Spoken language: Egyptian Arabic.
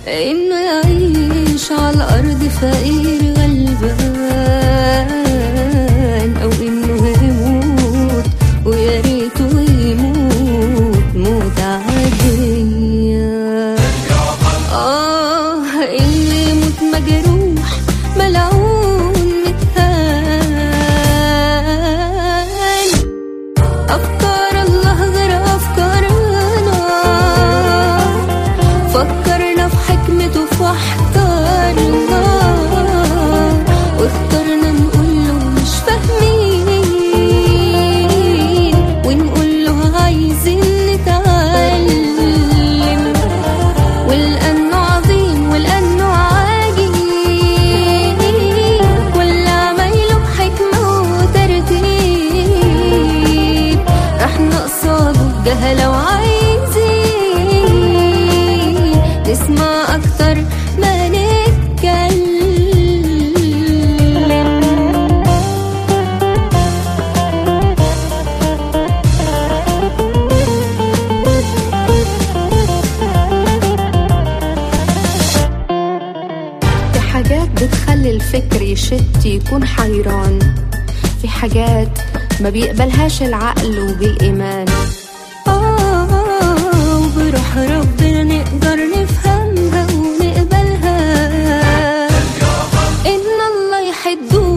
إنه يعيش على الأرض فقير غلبان أو إنه يموت ويا ريته يموت موت عادية آه إنه يموت مجروح ملعون متهان أفكار الله غير أفكارنا فكرنا في حكمته فاحترنا واخترنا نقول له مش فاهمين ونقول له عايزين نتعلم ولأنه عظيم ولأنه عاجيب كل عمايله بحكمة وترتيب احنا قصاده بجهلة وعايزين نسمع أكتر ما نتكلم في حاجات بتخلي الفكر يشت يكون حيران في حاجات ما بيقبلهاش العقل وبالإيمان آه وبروح ربنا نقدر نفهمها ونقبلها إن الله يحد